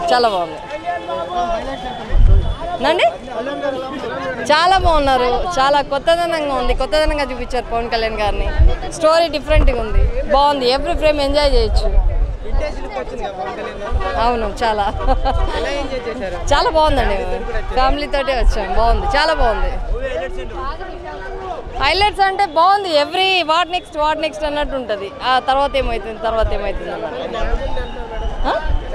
చాలా బాగుంది నండి చాలా బాగున్నారు చాలా కొత్తదనంగా ఉంది కొత్తదనంగా చూపించారు పవన్ కళ్యాణ్ గారిని స్టోరీ డిఫరెంట్గా ఉంది బాగుంది ఎవ్రీ ఫ్రేమ్ ఎంజాయ్ చేయొచ్చు అవును చాలా చాలా బాగుందండి ఫ్యామిలీ తోటే వచ్చాం బాగుంది చాలా బాగుంది హైలైట్స్ అంటే బాగుంది every what next what next అన్నట్టు ఉంటుంది ఆ తర్వాత ఏమవుతుంది తర్వాత ఏమవుతుంది అన్నట్టు ఆ?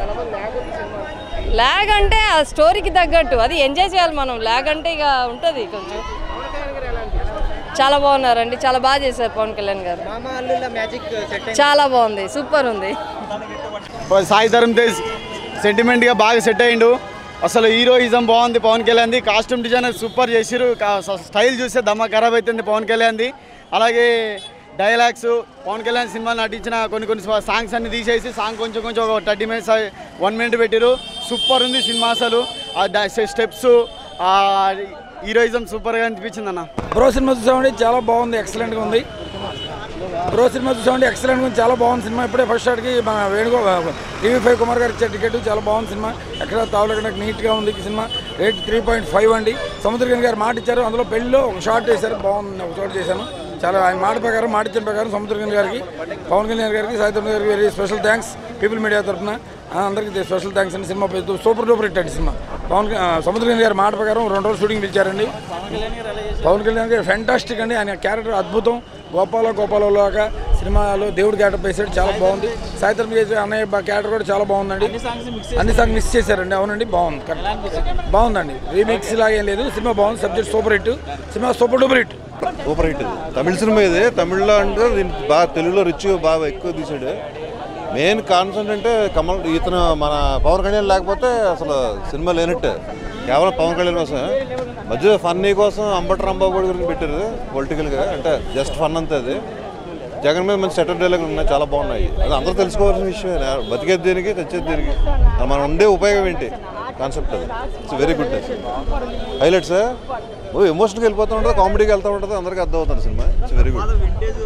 ల్యాగ్ అంటే ఆ స్టోరీకి తగ్గట్టు అది ఎంజాయ్ చేయాలి మనం ల్యాగ్ అంటే ఇక ఉంటుంది కొంచెం చాలా బాగున్నారండి చాలా బాగా చేశారు పవన్ కళ్యాణ్ గారు మామ అల్లుళ్ళ మ్యాజిక్ సెట్ చాలా బాగుంది సూపర్ ఉంది సాయి ధరమ్ తేజ్ సెంటిమెంట్గా బాగా సెట్ అయ్యిండు అసలు హీరోయిజం బాగుంది పవన్ కళ్యాణ్ది కాస్ట్యూమ్ డిజైన్ సూపర్ చేసిరు కా- స- స్టైల్ చూస్తే దమ్మ ఖరాబ్ అవుతుంది పవన్ కళ్యాణ్ది అలాగే డైలాగ్స్ పవన్ కళ్యాణ్ సినిమా నటించిన కొన్ని కొన్ని సా- సాంగ్స్ అన్ని తీసేసి సాంగ్ కొంచెం కొంచెం ఒక థర్టీ మినిట్స్ వన్ మినిట్ పెట్టిరు సూపర్ ఉంది సినిమా అసలు ఆ డా- స్టెప్స్ ఆ హీరోయిజం సూపర్గా అనిపించింది అన్న బ్రో సినిమా చూసామండి చాలా బాగుంది ఎక్సలెంట్గా ఉంది బ్రో సినిమా చూసామండి ఎక్సలెంట్గా ఉంది చాలా బాగుంది సినిమా ఇప్పుడే ఫస్ట్ షాట్కి మన వేణుగో టీవీ ఫైవ్ కుమార్ గారు ఇచ్చే టికెట్ చాలా బాగుంది సినిమా ఎక్కడ తావలకుండా నీట్గా ఉంది ఈ సినిమా రేట్ త్రీ పాయింట్ ఫైవ్ అండి సముద్రగన్ గారు మాట ఇచ్చారు అందులో పెళ్లిలో ఒక షార్ట్ చేశారు బాగుంది ఒక షార్ట్ చేశాను చాలా ఆయన మాట ప్రకారం మాట ఇచ్చిన ప్రకారం సముద్రగన్ గారికి పవన్ కళ్యాణ్ గారికి సాయిధర్ గారికి very special thanks people media తరఫున ఆ, అందరికీ స్పెషల్ థ్యాంక్స్ అండి సినిమా పెద్ద సూపర్ డూపర్ హిట్ అండి సినిమా పవన్ ఆ, సముద్రగన్ గారి మాట ప్రకారం రెండు రోజులు షూటింగ్ పిలిచారండి పవన్ కళ్యాణ్ గారు ఫ్యాంటాస్టిక్ అండి ఆయన క్యారెక్టర్ అద్భుతం గోపాల గోపాలలాగా సినిమాలో దేవుడు క్యారెక్టర్ వేసాడు చాలా బాగుంది సాయిత్రం చేసే అన్నయ్య క్యారెక్టర్ కూడా చాలా బాగుందండి అన్ని సాంగ్ మిస్ చేశారండి అవునండి బాగుంది కరెక్ట్. బాగుందండి రీమిక్స్ లాగా ఏం లేదు సినిమా బాగుంది సబ్జెక్ట్ సూపర్ హిట్ సినిమా super duper hit super hit ఇది తమిళ సినిమా ఇది తమిళ్లో అంటే దీనికి బాగా తెలుగులో రిచ్ బాగా ఎక్కువ తీసాడు మెయిన్ కాన్సెప్ట్ అంటే కమల్ ఇతను మన పవన్ కళ్యాణ్ లేకపోతే అసలు సినిమా లేనట్టే కేవలం పవన్ కళ్యాణ్ కోసం మధ్య ఫన్నీ కోసం అంబటి రాంబాబు గురించి పెట్టారు పొలిటికల్గా అంటే జస్ట్ ఫన్ అంతే అది జగన్ మీద మంచి సెటర్ డైలాగులు ఉన్నాయి చాలా బాగున్నాయి అది అందరూ తెలుసుకోవాల్సిన విషయం బతికేది దేనికి తెచ్చేది దేనికి అది మనం ఉండే ఉపయోగం ఏంటి కాన్సెప్ట్ అది ఇట్స్ వెరీ గుడ్ హైలైట్స్ ఓ ఎమోషన్కి వెళ్ళిపోతూ ఉంటుంది కామెడీకి వెళ్తూ ఉంటుంది అందరికీ అర్థం అవుతుంది సినిమా it's very good vintage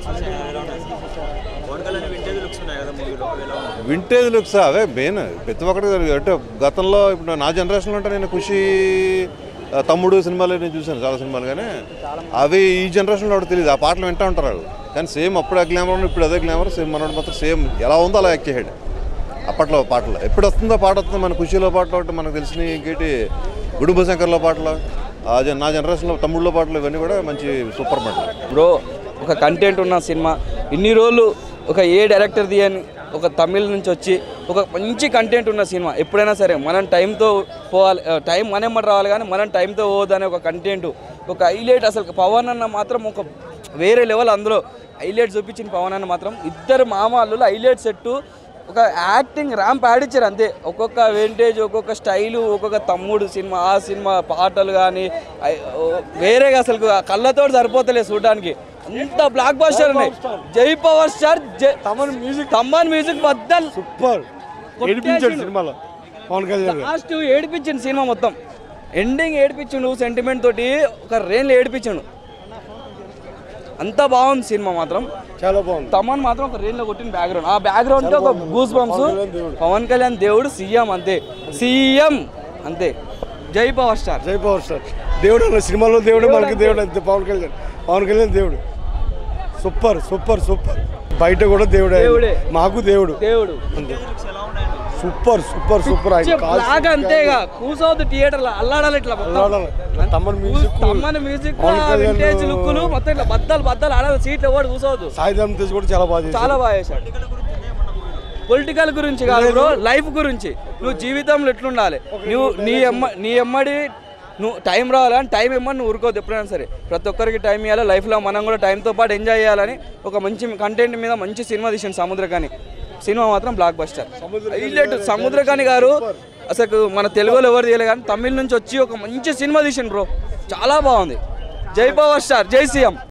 Pawan Kalyan vintage looks ఉన్నాయి కదా మూవీలో ఎలా ఉంది వింటేజ్ లుక్స్ అవే మెయిన్ ప్రతి ఒక్కటి అంటే గతంలో ఇప్పుడు నా జనరేషన్లో అంటే నేను ఖుషి ఆ, తమ్ముడు సినిమాలు నేను చూశాను చాలా సినిమాలు కానీ అవి ఈ జనరేషన్లో కూడా తెలియదు ఆ పాటలు వింటూ ఉంటారు వాళ్ళు కానీ సేమ్ అప్పుడు ఆ గ్లామర్ ఇప్పుడు అదే గ్లామర్ సేమ్ మనోడు మాత్రం సేమ్ ఎలా ఉందో అలా యాక్ట్ చేసాడు అప్పట్లో పాటలు ఎప్పుడు వస్తుందో పాట వస్తుంది మన ఖుషిలో పాటలు ఒకటి మనకు తెలిసిన ఇంకేటి గుడుంబ శంకర్లో పాటలు ఆ జన్- నా జనరేషన్లో తమ్ముళ్ళలో పాటలు ఇవన్నీ కూడా మంచి సూపర్ పాటలు బ్రో ఒక కంటెంట్ ఉన్న సినిమా ఇన్ని రోజులు ఒక ఏ డైరెక్టర్ తీయని ఒక తమిళ్ నుంచి వచ్చి ఒక మంచి కంటెంట్ ఉన్న సినిమా ఎప్పుడైనా సరే మనం టైంతో పోవాలి ఆ, టైం మనం ఎమ్మటి రావాలి కానీ మనం టైంతో పోవద్దనే ఒక కంటెంట్ ఒక హైలైట్ అసలు పవన్ అన్న మాత్రం ఒక వేరే లెవెల్ అందులో హైలైట్ చూపించిన పవన్ అన్న మాత్రం ఇద్దరు మామాళ్ళు హైలైట్ సెట్టు ఒక యాక్టింగ్ ర్యాంప్ ఆడిచ్చారు అంతే ఒక్కొక్క వెంటేజ్ ఒక్కొక్క స్టైలు ఒక్కొక్క తమ్ముడు సినిమా ఆ సినిమా పాటలు కానీ వేరేగా అసలు కళ్ళతో సరిపోతలేదు చూడడానికి అంత బ్లాక్ బాస్టర్ ఉన్నాయి జై పవర్ స్టార్ జై తమన్ మ్యూజిక్ తమ్మన్ మ్యూజిక్ బద్దల్ సూపర్ ఏడిపించాడు సినిమాలో పవన్ కళ్యాణ్ లాస్ట్ ఏడిపించిండు సినిమా మొత్తం ఎండింగ్ ఏడిపించిండు సెంటిమెంట్ తోటి ఒక రేంజ్ ఏడిపించిండు అంత బాగుంది సినిమా మాత్రం చాలా బాగుంది తమన్ మాత్రం ఒక రేంజ్ లో కొట్టిన బ్యాక్గ్రౌండ్ ఆ బ్యాక్గ్రౌండ్ తో ఒక గూస్ బంప్స్ పవన్ కళ్యాణ్ దేవుడు సీఎం అంతే సీఎం అంతే జై పవర్ స్టార్ జై పవర్ స్టార్ దేవుడు అన్న సినిమాలో దేవుడు మనకి దేవుడు అంతే పవన్ కళ్యాణ్ పవన్ కళ్యాణ్ దేవుడు సూపర్ సూపర్ సూపర్ బయట కూడా దేవుడే ఆయన. దేవుడే. మాకు దేవుడు దేవుడు సూపర్ సూపర్ సూపర్ ఆయన కాల్ లాగా అంతేగా కూసవద్దు థియేటర్ లో అల్లాడాలి ఇట్లా మొత్తం. అల్లాడాలి. తమ్మని music, తమ్మని మ్యూజిక్ పవన్ కళ్యాణ్ వింటేజ్ లుక్కులు మొత్తం ఇట్లా బద్దలు బద్దలు ఆడాలి సీట్లు ఎవడు కూసవద్దు సాయిధరం తేజ్ కూడా చాలా బాగా చేశాడు. చాలా బాగా చేశాడు పొలిటికల్ గురించి కాదు బ్రో లైఫ్ గురించి నువ్వు జీవితంలో ఎట్లుండాలి నువ్వు నీ ఎమ్మ నీ ఎమ్మడి నువ్వు టైం రావాలని టైం ఇమ్మని నువ్వు ఊరుకోవద్దు ఎప్పుడైనా సరే ప్రతి ఒక్కరికి టైం ఇవ్వాలి లైఫ్లో మనం కూడా టైంతో పాటు ఎంజాయ్ చేయాలని ఒక మంచి కంటెంట్ మీద మంచి సినిమా తీసిండు సముద్రకాని సినిమా మాత్రం బ్లాక్ బస్టర్ హైలైట్ సముద్రకాని గారు అసలు మన తెలుగులో ఎవరు తీయలే కానీ తమిళ నుంచి వచ్చి ఒక మంచి సినిమా తీసిండు బ్రో చాలా బాగుంది జై పవర్ స్టార్ జై సీఎం